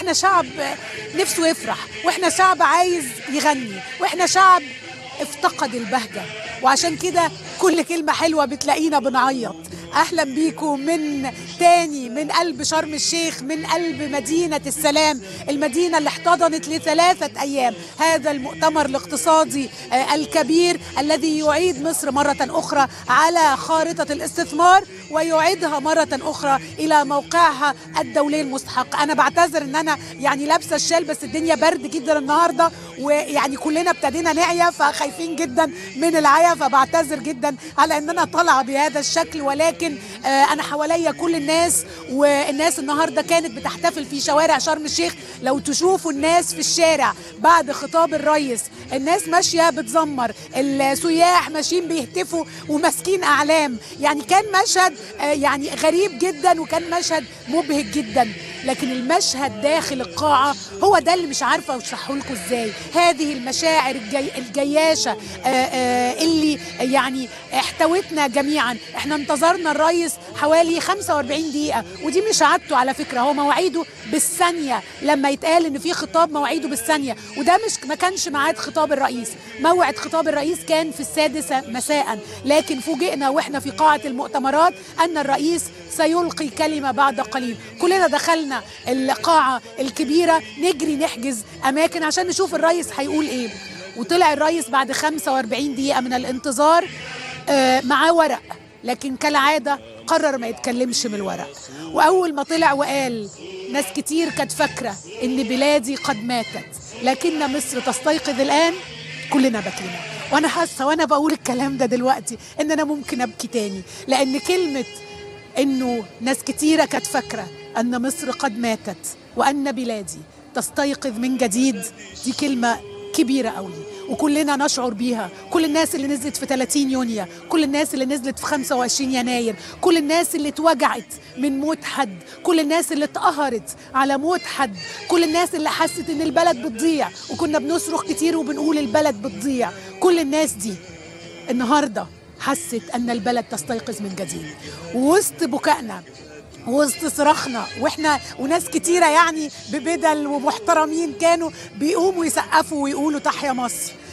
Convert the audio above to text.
احنا شعب نفسه يفرح واحنا شعب عايز يغني واحنا شعب افتقد البهجة وعشان كده كل كلمة حلوة بتلاقينا بنعيط اهلا بيكم من تاني من قلب شرم الشيخ من قلب مدينة السلام المدينة اللي احتضنت لثلاثة ايام هذا المؤتمر الاقتصادي آه، الكبير الذي يعيد مصر مرة اخرى على خارطة الاستثمار ويعيدها مرة أخرى إلى موقعها الدولي المستحق أنا بعتذر أن أنا يعني لابسة الشال بس الدنيا برد جدا النهاردة ويعني كلنا ابتدينا نعيا فخايفين جدا من العيا فبعتذر جدا على أن أنا طالعة بهذا الشكل ولكن آه، أنا حواليا كل الناس والناس النهاردة كانت بتحتفل في شوارع شرم الشيخ لو تشوفوا الناس في الشارع بعد خطاب الرئيس الناس ماشية بتزمر السياح ماشيين بيهتفوا وماسكين أعلام يعني كان مشهد آه، يعني غريب جدا وكان مشهد مبهج جدا لكن المشهد داخل القاعة هو ده اللي مش عارفة أشرحه لكم إزاي هذه المشاعر الجي الجياشة آه، آه، اللي يعني احتوتنا جميعا احنا انتظرنا الرئيس حوالي 45 دقيقة ودي مش عادته على فكرة هو مواعيده بالثانية لما يتقال ان في خطاب مواعيده بالثانية وده مش ما كانش ميعاد خطاب الرئيس موعد خطاب الرئيس كان في السادسة مساء لكن فوجئنا واحنا في قاعة المؤتمرات ان الرئيس سيلقي كلمة بعد قليل كلنا دخلنا القاعة الكبيرة نجري نحجز أماكن عشان نشوف الرئيس هيقول إيه وطلع الرئيس بعد 45 دقيقة من الانتظار آه، معاه ورق لكن كالعادة قرر ما يتكلمش من الورق وأول ما طلع وقال ناس كتير كانت فاكرة إن بلادي قد ماتت لكن مصر تستيقظ الآن كلنا بكينا وأنا حاسة وأنا بقول الكلام ده دلوقتي إن أنا ممكن أبكي تاني لأن كلمة انه ناس كتيره كانت فاكره ان مصر قد ماتت وان بلادي تستيقظ من جديد دي كلمه كبيره قوي وكلنا نشعر بيها كل الناس اللي نزلت في 30 يونيو كل الناس اللي نزلت في 25 يناير كل الناس اللي اتوجعت من موت حد كل الناس اللي اتقهرت على موت حد كل الناس اللي حست ان البلد بتضيع وكنا بنصرخ كتير وبنقول البلد بتضيع كل الناس دي النهارده حست ان البلد تستيقظ من جديد ووسط بكائنا وسط صراخنا واحنا وناس كتيره يعني ببدل ومحترمين كانوا بيقوموا يسقفوا ويقولوا تحيا مصر